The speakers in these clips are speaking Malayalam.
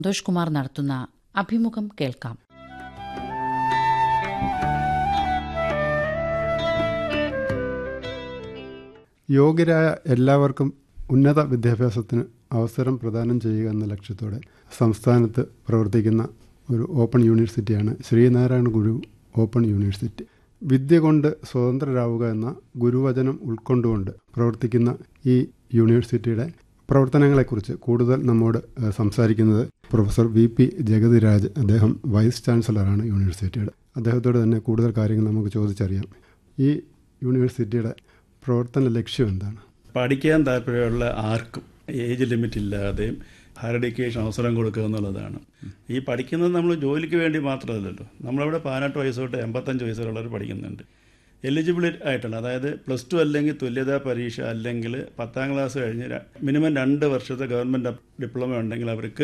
സന്തോഷ് കുമാർ നടത്തുന്ന അഭിമുഖം കേൾക്കാം യോഗ്യരായ എല്ലാവർക്കും ഉന്നത വിദ്യാഭ്യാസത്തിന് അവസരം പ്രദാനം ചെയ്യുക എന്ന ലക്ഷ്യത്തോടെ സംസ്ഥാനത്ത് പ്രവർത്തിക്കുന്ന ഒരു ഓപ്പൺ യൂണിവേഴ്സിറ്റിയാണ് ശ്രീനാരായണ ഗുരു ഓപ്പൺ യൂണിവേഴ്സിറ്റി വിദ്യ കൊണ്ട് സ്വതന്ത്രരാവുക എന്ന ഗുരുവചനം ഉൾക്കൊണ്ടുകൊണ്ട് പ്രവർത്തിക്കുന്ന ഈ യൂണിവേഴ്സിറ്റിയുടെ പ്രവർത്തനങ്ങളെക്കുറിച്ച് കൂടുതൽ നമ്മോട് ഏഹ്, സംസാരിക്കുന്നത് പ്രൊഫസർ വി പി ജഗതിരാജ് അദ്ദേഹം വൈസ് ചാൻസലറാണ് യൂണിവേഴ്സിറ്റിയുടെ അദ്ദേഹത്തോട് തന്നെ കൂടുതൽ കാര്യങ്ങൾ നമുക്ക് ചോദിച്ചറിയാം ഈ യൂണിവേഴ്സിറ്റിയുടെ പ്രവർത്തന ലക്ഷ്യം എന്താണ് പഠിക്കാൻ താല്പര്യമുള്ള ആർക്കും ഏജ് ലിമിറ്റ് ഇല്ലാതെയും ഹയർ എഡ്യൂക്കേഷൻ അവസരം കൊടുക്കുക എന്നുള്ളതാണ് ഈ പഠിക്കുന്നത് നമ്മൾ ജോലിക്ക് വേണ്ടി മാത്രമല്ലല്ലോ നമ്മളവിടെ പതിനെട്ട് വയസ്സ് തൊട്ട് എൺപത്തഞ്ച് വയസ്സ് വരെയുള്ളവർ പഠിക്കുന്നുണ്ട് എലിജിബിലിറ്റി ആയിട്ടുള്ള അതായത് പ്ലസ് ടു അല്ലെങ്കിൽ തുല്യതാ പരീക്ഷ അല്ലെങ്കിൽ പത്താം ക്ലാസ് കഴിഞ്ഞ് ര- മിനിമം രണ്ട് വർഷത്തെ ഗവൺമെൻറ് ഡിപ്ലോമ ഉണ്ടെങ്കിൽ അവർക്ക്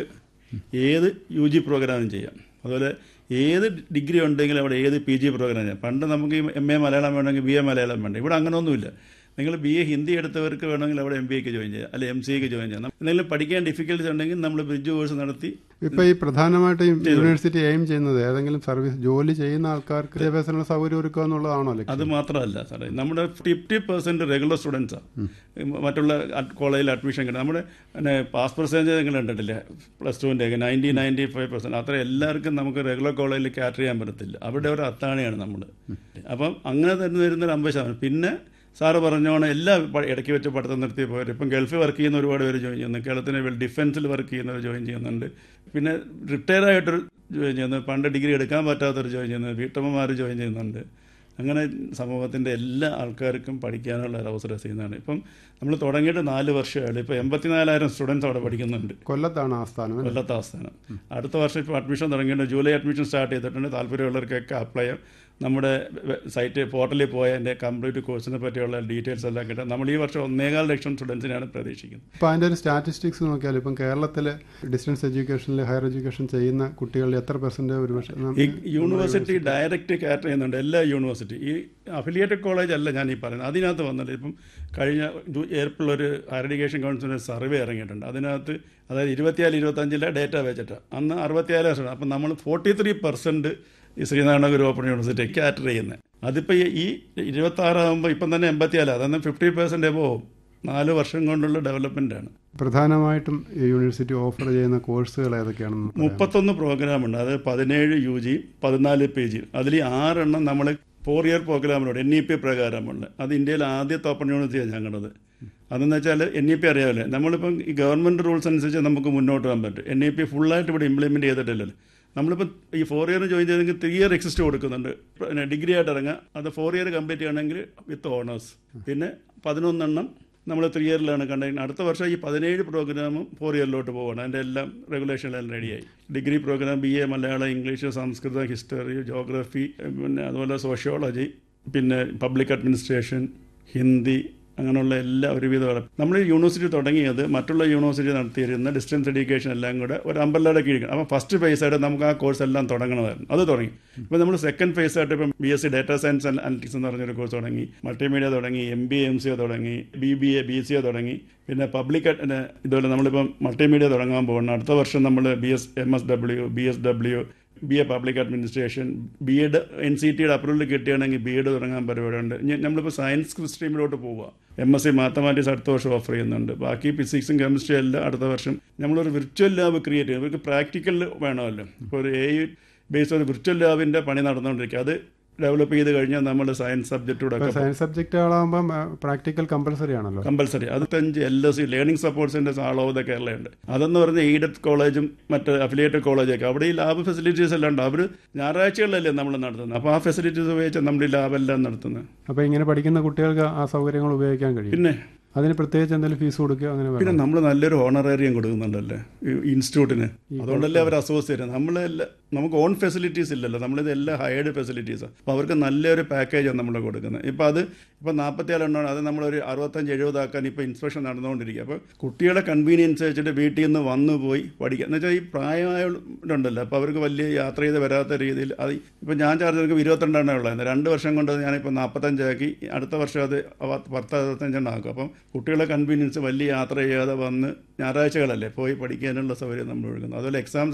ഏത് യു ജി പ്രോഗ്രാമും ചെയ്യാം അതുപോലെ ഏത് ഡിഗ്രി ഉണ്ടെങ്കിലും അവിടെ ഏത് പി ജി പ്രോഗ്രാം ചെയ്യാം പണ്ട് നമുക്ക് എം എ മലയാളം വേണമെങ്കിൽ ബി എ മലയാളം വേണ്ട ഇവിടെ അങ്ങനെയൊന്നുമില്ല നിങ്ങൾ ബി എ ഹിന്ദി എടുത്തവർക്ക് വേണമെങ്കിൽ അവിടെ എം ബി എക്ക് ജോയിൻ ചെയ്യാം അല്ലെങ്കിൽ എം സി എക്ക് ജോയിൻ ചെയ്യാം എന്തെങ്കിലും പഠിക്കാൻ ഡിഫിക്കൽട്ടീസ് ഉണ്ടെങ്കിൽ നമ്മൾ ബ്രിഡ്ജ് കോഴ്സ് നടത്തി ഇപ്പൊ ഈ പ്രധാനമായിട്ടും യൂണിവേഴ്സിറ്റി എയിം ചെയ്യുന്നത് ഏതെങ്കിലും സർവീസ് ജോലി ചെയ്യുന്ന ആൾക്കാർക്ക് വിദ്യാഭ്യാസത്തിനുള്ള സൗകര്യം ഒരുക്കുക എന്നുള്ളതാണോ ലക്ഷ്യം അത് മാത്രമല്ല സാറേ നമ്മുടെ ഫിഫ്റ്റി പെർസെന്റ് റെഗുലർ സ്റ്റുഡൻസാണ് മറ്റുള്ള കോളേജിൽ അഡ്മിഷൻ കിട്ടും നമ്മുടെ പിന്നെ പാസ് പെർസെൻറ്റേജ് നിങ്ങൾ കണ്ടിട്ടില്ലേ പ്ലസ് ടുവിൻ്റെ നയൻറ്റി നയൻറ്റി ഫൈവ് പെർസെൻറ്റ് അത്ര എല്ലാവർക്കും നമുക്ക് റെഗുലർ കോളേജിൽ ക്യാറ്റർ ചെയ്യാൻ പറ്റത്തില്ല അവിടെ ഒരു അത്താണിയാണ് നമ്മൾ അപ്പം അങ്ങനെ തന്നെ വരുന്നൊരു അമ്പത് ശതമാനം പിന്നെ സാറ് പറഞ്ഞോണം എല്ലാ പ- ഇടയ്ക്ക് വെച്ച് പഠിത്തം നിർത്തി പോയവർ ഇപ്പം ഗൾഫിൽ വർക്ക് ചെയ്യുന്ന ഒരുപാട് പേര് ജോയിൻ ചെയ്യുന്നു കേരളത്തിന് വെൽ ഡിഫൻസിൽ വർക്ക് ചെയ്യുന്നവർ ജോയിൻ ചെയ്യുന്നുണ്ട് പിന്നെ റിട്ടയർ ആയിട്ടൊരു ജോയിൻ ചെയ്യുന്നു പണ്ട് ഡിഗ്രി എടുക്കാൻ പറ്റാത്തവർ ജോയിൻ ചെയ്യുന്നു വീട്ടമ്മമാർ ജോയിൻ ചെയ്യുന്നുണ്ട് അങ്ങനെ സമൂഹത്തിൻ്റെ എല്ലാ ആൾക്കാർക്കും പഠിക്കാനുള്ള ഒരു അവസരം ചെയ്യുന്നതാണ് ഇപ്പം നമ്മൾ തുടങ്ങിയിട്ട് നാല് വർഷമായുള്ളൂ ഇപ്പോൾ എൺപത്തിനാലായിരം സ്റ്റുഡൻസ് അവിടെ പഠിക്കുന്നുണ്ട് കൊല്ലത്താണ് ആസ്ഥാനം അല്ലേ? കൊല്ലത്തെ ആസ്ഥാനം അടുത്ത വർഷം ഇപ്പോൾ അഡ്മിഷൻ തുടങ്ങിയിട്ട് ജൂലൈ അഡ്മിഷൻ സ്റ്റാർട്ട് ചെയ്തിട്ടുണ്ട് താല്പര്യമുള്ളവർക്കൊക്കെ അപ്ലൈ ചെയ്യാം നമ്മുടെ വെ- സൈറ്റ് പോർട്ടലിൽ പോയ എൻ്റെ കംപ്ലീറ്റ് കോഴ്സിനെ പറ്റിയുള്ള ഡീറ്റെയിൽസ് എല്ലാം കിട്ടാം നമ്മൾ ഈ വർഷം ഒന്നേകാൽ ലക്ഷം സ്റ്റുഡൻസിനാണ് പ്രതീക്ഷിക്കുന്നത് ഇപ്പൊ അതിന്റെ ഒരു സ്റ്റാറ്റിസ്റ്റിക്സ് നോക്കിയാൽ ഇപ്പം കേരളത്തിലെ ഡിസ്റ്റൻസ് എഡ്യൂക്കേഷനിൽ ഹയർ എഡ്യൂക്കേഷൻ ചെയ്യുന്ന കുട്ടികളിൽ എത്ര പെർസെന്റ് ഒരു പക്ഷേ ഈ യൂണിവേഴ്സിറ്റി ഡയറക്റ്റ് കാറ്റർ ചെയ്യുന്നുണ്ട് എല്ലാ യൂണിവേഴ്സിറ്റി ഈ അഫിലിയേറ്റഡ് കോളേജ് അല്ല ഞാൻ ഈ പറയുന്നത് അതിനകത്ത് വന്നത് ഇപ്പം കഴിഞ്ഞ ജൂ- ഏപ്രിൽ ഒരു ഹയർ എഡ്യൂക്കേഷൻ കൗൺസിലിൻ്റെ സർവേ ഇറങ്ങിയിട്ടുണ്ട് അതിനകത്ത് അതായത് ഇരുപത്തിയാല് ഇരുപത്തഞ്ചിലെ ഡേറ്റ വെച്ചിട്ട് അന്ന് അറുപത്തിയാല് ലക്ഷം അപ്പം നമ്മൾ ഫോർട്ടി ത്രീ പെർസെൻറ്റ് ഈ Sreenarayana Guru open university cater ചെയ്യുന്നത് അതിപ്പോൾ ഈ ഇരുപത്തി ആറാകുമ്പോൾ ഇപ്പം തന്നെ എൺപത്തിയാല് അതൊന്നും ഫിഫ്റ്റി പെർസെൻറ്റ് എബോ നാല് വർഷം കൊണ്ടുള്ള ഡെവലപ്മെൻ്റ് ആണ് പ്രധാനമായിട്ടും ഈ യൂണിവേഴ്സിറ്റി ഓഫർ ചെയ്യുന്ന കോഴ്സുകൾ ഏതൊക്കെയാണെന്ന് പറയാമോ? മുപ്പത്തൊന്ന് പ്രോഗ്രാമുണ്ട് അത് പതിനേഴ് യു ജി പതിനാല് പി ജി അതിൽ ഈ ആറെണ്ണം നമ്മൾ ഫോർ ഇയർ പ്രോഗ്രാമിനോട് എൻ ഇ പി പ്രകാരമുള്ള അത് ഇന്ത്യയിൽ ആദ്യത്തെ ഓപ്പൺ യൂണിവേഴ്സിറ്റിയാണ് ഞങ്ങളത് അതെന്ന് വെച്ചാൽ എൻ ഇ പി അറിയാമല്ലേ നമ്മളിപ്പം ഈ ഗവൺമെൻറ് റൂൾസ് അനുസരിച്ച് നമുക്ക് മുന്നോട്ട് പോകാൻ പറ്റും എൻ ഇ പി ഫുള്ളായിട്ട് ഇവിടെ ഇംപ്ലിമെൻറ്റ് ചെയ്തിട്ടില്ലല്ലോ നമ്മളിപ്പോൾ ഈ ഫോർ ഇയർ ജോയിൻ ചെയ്തെങ്കിൽ ത്രീ ഇയർ എക്സിസ്റ്റ് കൊടുക്കുന്നുണ്ട് പിന്നെ ഡിഗ്രി ആയിട്ട് ഇറങ്ങുക അത് ഫോർ ഇയർ കംപ്ലീറ്റ് ചെയ്യണമെങ്കിൽ വിത്ത് ഓണേഴ്സ് പിന്നെ പതിനൊന്നെണ്ണം നമ്മൾ ത്രീ ഇയറിലാണ് കണ്ടത് അടുത്ത വർഷം ഈ പതിനേഴ് പ്രോഗ്രാമും ഫോർ ഇയറിലോട്ട് പോകണം അതിൻ്റെ എല്ലാം റെഗുലേഷനെല്ലാം റെഡിയായി degree programme B A Malayalam English Sanskrit history geography പിന്നെ അതുപോലെ സോഷ്യോളജി പിന്നെ പബ്ലിക് അഡ്മിനിസ്ട്രേഷൻ ഹിന്ദി അങ്ങനെയുള്ള എല്ലാ ഒരുവിധം നമ്മൾ ഈ യൂണിവേഴ്സിറ്റി തുടങ്ങിയത് മറ്റുള്ള യൂണിവേഴ്സിറ്റി നടത്തിയിരുന്ന ഡിസ്റ്റൻസ് എഡ്യൂക്കേഷൻ എല്ലാം കൂടെ ഒരു അമ്പലയുടെ കീഴിൽ അപ്പോൾ ഫസ്റ്റ് ഫേസ് ആയിട്ട് നമുക്ക് ആ കോഴ്സ് എല്ലാം തുടങ്ങണമായിരുന്നു അത് തുടങ്ങി ഇപ്പോൾ നമ്മൾ സെക്കൻഡ് ഫേസ് ആയിട്ട് ഇപ്പം B S C data science analytics എന്ന് പറഞ്ഞൊരു കോഴ്സ് തുടങ്ങി മൾട്ടിമീഡിയ തുടങ്ങി എം ബി എം സി തുടങ്ങി B B A B C A തുടങ്ങി പിന്നെ പബ്ലിക് ഇതുപോലെ നമ്മളിപ്പം മൾട്ടിമീഡിയ തുടങ്ങാൻ പോകുന്നു അടുത്ത വർഷം നമ്മൾ B S M S W B S W B A public administration B Ed N C ടിയുടെ അപ്രൂവൽ കിട്ടുകയാണെങ്കിൽ ബി എഡ് തുടങ്ങാൻ പരിപാടിയുണ്ട് ഇനി നമ്മളിപ്പോൾ സയൻസ് സ്ട്രീമിലോട്ട് പോവുക എം എസ് സി മാത്തമാറ്റിക്സ് അടുത്ത വർഷം ഓഫർ ചെയ്യുന്നുണ്ട് ബാക്കി ഫിസിക്സും കെമിസ്ട്രി എല്ലാം അടുത്ത വർഷം നമ്മളൊരു വിർച്വൽ ലാബ് ക്രിയേറ്റ് ചെയ്യും ഇവർക്ക് പ്രാക്ടിക്കൽ വേണമല്ലോ ഇപ്പോൾ ഒരു എ ബേസ് ഒരു വിർച്വൽ ലാബിൻ്റെ പണി നടന്നുകൊണ്ടിരിക്കുക അത് ഡെവലപ്പ് ചെയ്ത് കഴിഞ്ഞാൽ നമ്മൾ സയൻസ് സബ്ജക്റ്റൂടെ ഇപ്പൊ സയൻസ് സബ്ജക്റ്റുകളാകുമ്പോൾ പ്രാക്ടിക്കൽ കമ്പൽസറി ആണല്ലോ കമ്പൽസറി അറുപത്തഞ്ച് L S C learning support centres all over the കേരളയുണ്ട് അതെന്ന് പറഞ്ഞ എയ്ഡഡ് കോളേജും മറ്റ് അഫിലിയേറ്റഡ് കോളേജൊക്കെ അവിടെ ഈ ലാബ് ഫെസിലിറ്റീസ് എല്ലാം ഉണ്ട് അവർ ഞായറാഴ്ചകളിലല്ലേ നമ്മൾ നടത്തുന്നത് അപ്പോൾ ആ ഫെസിലിറ്റീസ് ഉപയോഗിച്ച് നമ്മൾ ഈ ലാബെല്ലാം നടത്തുന്നത് അപ്പൊ ഇങ്ങനെ പഠിക്കുന്ന കുട്ടികൾക്ക് ആ സൗകര്യങ്ങൾ ഉപയോഗിക്കാൻ കഴിയും പിന്നെ അതിന് പ്രത്യേകിച്ച് എന്തെങ്കിലും ഫീസ് കൊടുക്കുക അങ്ങനെ പിന്നെ വേണം നമ്മൾ നല്ലൊരു ഓണറേറിയം കൊടുക്കുന്നുണ്ടല്ലേ ഈ ഇൻസ്റ്റിറ്റ്യൂട്ടിന് അതുകൊണ്ടല്ലേ അവർ അസോസിയേറ്റ് നമ്മളെല്ലാം നമുക്ക് ഓൺ ഫെസിലിറ്റീസ് ഇല്ലല്ലോ നമ്മളിത് എല്ലാം ഹയർഡ് ഫെസിലിറ്റീസാണ് അപ്പോൾ അവർക്ക് നല്ലൊരു പാക്കേജാണ് നമ്മൾ കൊടുക്കുന്നത് ഇപ്പോൾ അത് ഇപ്പോൾ നാൽപ്പത്തിയാല് എണ്ണമാണ് അത് നമ്മളൊരു അറുപത്തഞ്ച് എഴുപതാക്കാൻ ഇപ്പോൾ ഇൻസ്പെക്ഷൻ നടന്നുകൊണ്ടിരിക്കുക അപ്പോൾ കുട്ടികളെ കൺവീനിയൻസ് വെച്ചിട്ട് വീട്ടിൽ നിന്ന് വന്നു പോയി പഠിക്കുക എന്ന് വെച്ചാൽ ഈ പ്രായമായവരുണ്ടല്ലോ അപ്പോൾ അവർക്ക് വലിയ യാത്ര ചെയ്ത് വരാത്ത രീതിയിൽ അത് ഇപ്പോൾ ഞാൻ ചാർജ് എടുക്കുമ്പോൾ ഇരുപത്തിരണ്ടെണ്ണേ ഉള്ളായിരുന്നു രണ്ട് വർഷം കൊണ്ട് ഞാനിപ്പോൾ നാൽപ്പത്തഞ്ചാക്കി അടുത്ത വർഷം അത് പത്ത് പത്ത് അറുപത്തഞ്ചെണ്ണം ആക്കും അപ്പം കുട്ടികളെ കൺവീനിയൻസ് വലിയ യാത്ര ചെയ്യാതെ വന്ന് ഞായറാഴ്ചകളല്ലേ പോയി പഠിക്കാനുള്ള സൗകര്യം നമ്മൾ കൊടുക്കുന്നത് അതുപോലെ എക്സാം